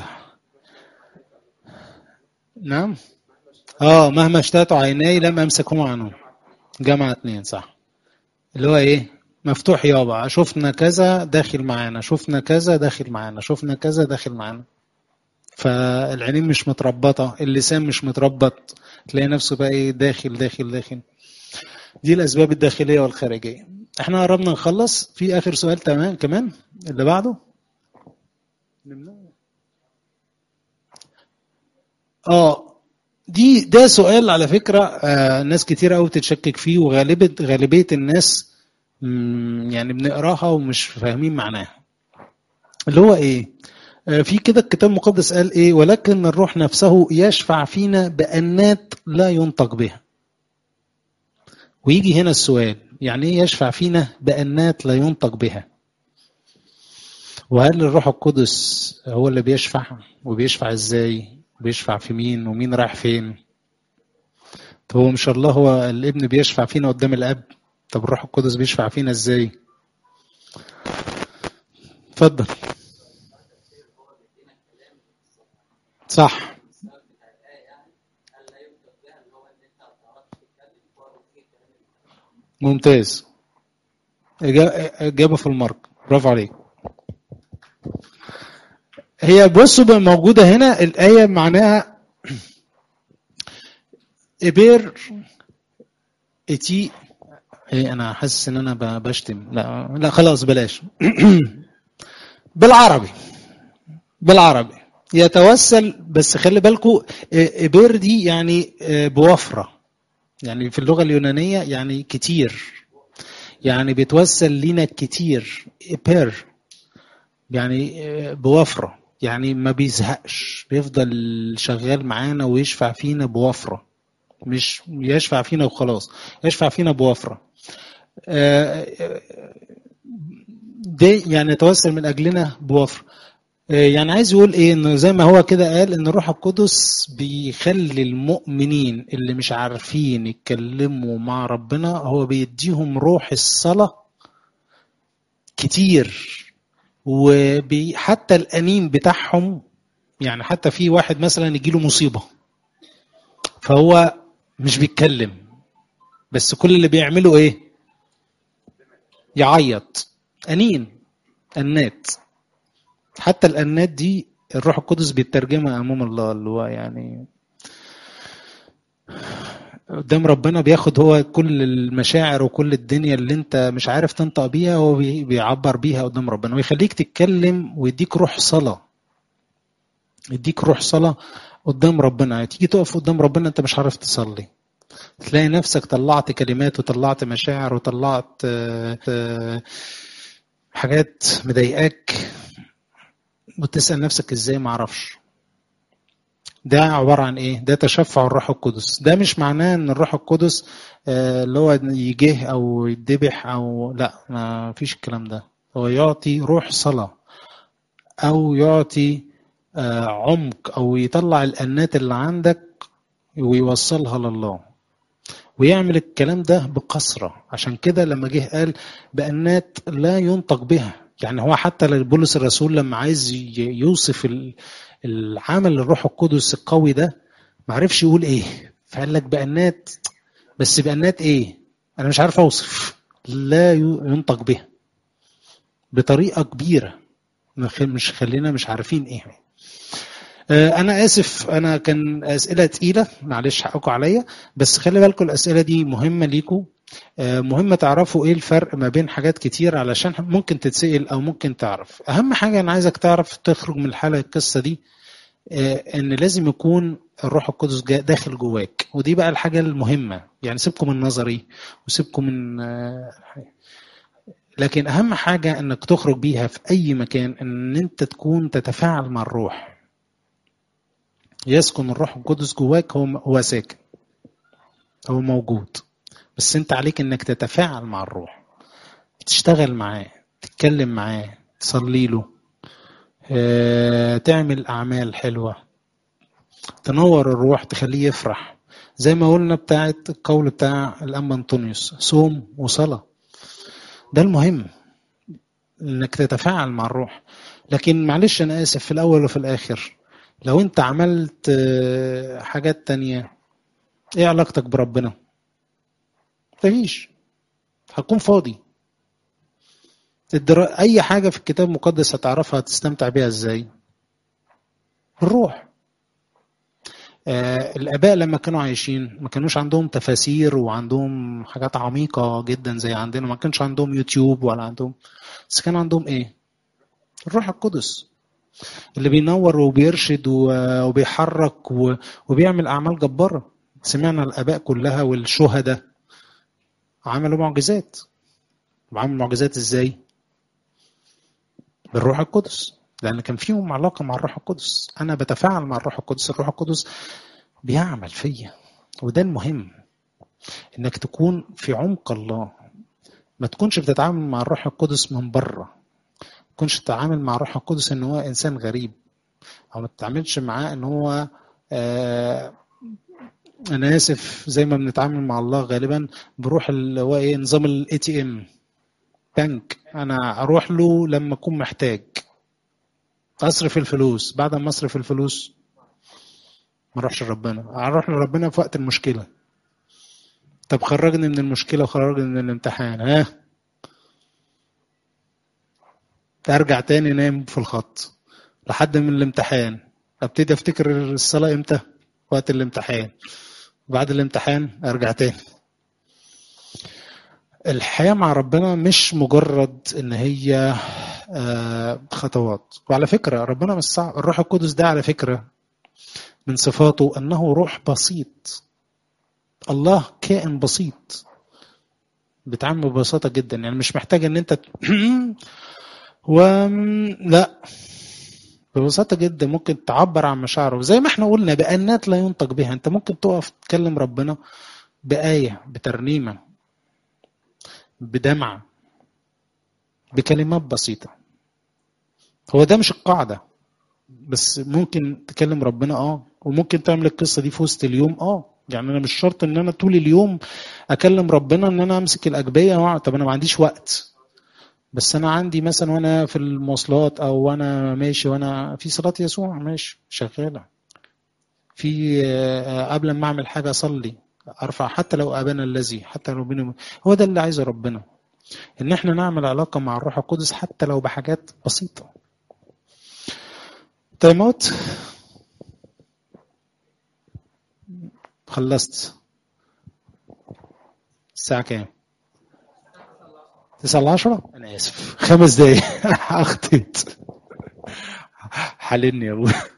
نعم اه مهما اشتهت عيناي لم امسكهما عنه جمع اتنين صح اللي هو ايه مفتوح يابا شفنا كذا داخل معانا شفنا كذا داخل معانا شفنا كذا داخل معانا فالعينين مش متربطة اللسان مش متربط تلاقي نفسه بقى ايه داخل داخل داخل دي الأسباب الداخلية والخارجية احنا قربنا نخلص في آخر سؤال تمام كمان اللي بعده اه دي ده سؤال على فكرة آه ناس كتير قوي بتتشكك فيه وغالبية غالبية الناس مم، يعني بنقراها ومش فاهمين معناها اللي هو ايه آه، في كده الكتاب المقدس قال ايه ولكن الروح نفسه يشفع فينا بأنات لا ينطق بها ويجي هنا السؤال يعني ايه يشفع فينا بأنات لا ينطق بها وهل الروح القدس هو اللي بيشفع وبيشفع ازاي بيشفع في مين ومين رايح فين طب هو مش الله هو الابن بيشفع فينا قدام الاب طب الروح القدس بيشفع فينا ازاي اتفضل صح ممتاز إجا- إجابة في المارك برافو عليك هي بصوا بقى موجودة هنا الآية معناها إبير إتي إيه أنا حاسس إن أنا ب- بشتم لا لا خلاص بلاش بالعربي بالعربي يتوسل بس خلي بالكم إبير دي يعني آه، بوفرة يعني في اللغة اليونانية يعني كتير يعني بيتوسل لينا كتير إبير يعني آه، بوفرة يعني ما بيزهقش بيفضل شغال معانا ويشفع فينا بوفرة مش يشفع فينا وخلاص يشفع فينا بوفرة آه، آه، ده يعني يتوسل من اجلنا بوفر آه، يعني عايز يقول ايه انه زي ما هو كده قال ان الروح القدس بيخلي المؤمنين اللي مش عارفين يتكلموا مع ربنا هو بيديهم روح الصلاة كتير وحتى الانين بتاعهم يعني حتى في واحد مثلا يجيله مصيبة فهو مش بيتكلم بس كل اللي بيعمله ايه يعيط انين انات حتى الانات دي الروح القدس بيترجمها امام الله اللي هو يعني قدام ربنا بياخد هو كل المشاعر وكل الدنيا اللي انت مش عارف تنطق بيها هو بي- بيعبر بيها قدام ربنا ويخليك تتكلم ويديك روح صلاة يديك روح صلاة قدام ربنا تيجي تقف قدام ربنا انت مش عارف تصلي تلاقي نفسك طلعت كلمات وطلعت مشاعر وطلعت آه، آه، حاجات مضايقاك وتسأل نفسك ازاي معرفش ده عبارة عن ايه ده تشفع الروح القدس ده مش معناه ان الروح القدس آه، اللي هو يجيه او يدبح او لا ما فيش الكلام ده هو يعطي روح صلاة او يعطي آه، عمق او يطلع الانات اللي عندك ويوصلها لله ويعمل الكلام ده بقسرة عشان كده لما جه قال بأنات لا ينطق بها يعني هو حتى بولس الرسول لما عايز ي- يوصف ال- العمل الروح القدس القوي ده ما عرفش يقول ايه فقال لك بأنات بس بأنات ايه انا مش عارف اوصف لا ي- ينطق بها بطريقة كبيرة مخ- مش خلينا مش عارفين ايه آه، انا اسف انا كان اسئله تقيله معلش حقكم عليا بس خلي بالكم الاسئله دي مهمه ليكم آه، مهم تعرفوا ايه الفرق ما بين حاجات كتير علشان ممكن تتسال او ممكن تعرف اهم حاجه انا عايزك تعرف تخرج من الحلقه القصه دي آه، ان لازم يكون الروح القدس جا- داخل جواك ودي بقى الحاجه المهمه يعني سيبكم من نظري وسيبكم من آه، لكن اهم حاجه انك تخرج بيها في اي مكان ان انت تكون تتفاعل مع الروح يسكن الروح القدس جواك هو هو ساكن هو موجود بس انت عليك انك تتفاعل مع الروح تشتغل معاه تتكلم معاه تصلي له آه، تعمل اعمال حلوه تنور الروح تخليه يفرح زي ما قلنا بتاعت القول بتاع الأنبا أنطونيوس صوم وصلاة ده المهم انك تتفاعل مع الروح لكن معلش انا اسف في الاول وفي الاخر لو انت عملت آه، حاجات تانية ايه علاقتك بربنا مفيش هتكون فاضي الدرا... اي حاجة في الكتاب المقدس هتعرفها هتستمتع بيها ازاي الروح آه الاباء لما كانوا عايشين ما كانوش عندهم تفاسير وعندهم حاجات عميقة جدا زي عندنا ما كانش عندهم يوتيوب ولا عندهم بس كان عندهم ايه الروح القدس اللي بينور وبيرشد و- وبيحرك و- وبيعمل اعمال جباره سمعنا الاباء كلها والشهداء عملوا معجزات وعملوا معجزات ازاي بالروح القدس لان كان فيهم علاقه مع الروح القدس انا بتفاعل مع الروح القدس الروح القدس بيعمل فيا وده المهم انك تكون في عمق الله ما تكونش بتتعامل مع الروح القدس من بره ما تكونش تتعامل مع الروح القدس ان هو انسان غريب او ما تتعاملش معاه ان هو آه انا اسف زي ما بنتعامل مع الله غالبا بروح اللي هو ايه نظام الاي تي ام بنك انا اروح له لما اكون محتاج اصرف الفلوس بعد ما اصرف الفلوس ما اروحش لربنا اروح لربنا في وقت المشكله طب خرجني من المشكله وخرجني من الامتحان ها ارجع تاني نايم في الخط لحد من الامتحان ابتدي افتكر الصلاه امتى وقت الامتحان بعد الامتحان ارجع تاني الحياة مع ربنا مش مجرد ان هي آه، خطوات وعلى فكرة ربنا مش صعب الروح القدس ده على فكرة من صفاته انه روح بسيط الله كائن بسيط بيتعامل ببساطة جدا يعني مش محتاج ان انت و لا ببساطة جدا ممكن تعبر عن مشاعره زي ما احنا قلنا بأنات لا ينطق بها انت ممكن تقف تكلم ربنا بآية بترنيمة بدمعة بكلمات بسيطة هو ده مش القاعدة بس ممكن تكلم ربنا اه وممكن تعمل القصة دي في وسط اليوم اه يعني انا مش شرط ان انا طول اليوم اكلم ربنا ان انا امسك الاجبيه واقعد طب انا ما عنديش وقت بس انا عندي مثلا وانا في المواصلات او وانا ماشي وانا في صلاه يسوع ماشي شغاله في آه، قبل ما اعمل حاجه اصلي ارفع حتى لو ابانا الذي حتى لو بيني هو ده اللي عايزه ربنا ان احنا نعمل علاقه مع الروح القدس حتى لو بحاجات بسيطه تايم اوت خلصت الساعة كام؟ تسعة العشرة؟ أنا آسف خمس دقايق أخطيت حللني يا أبوي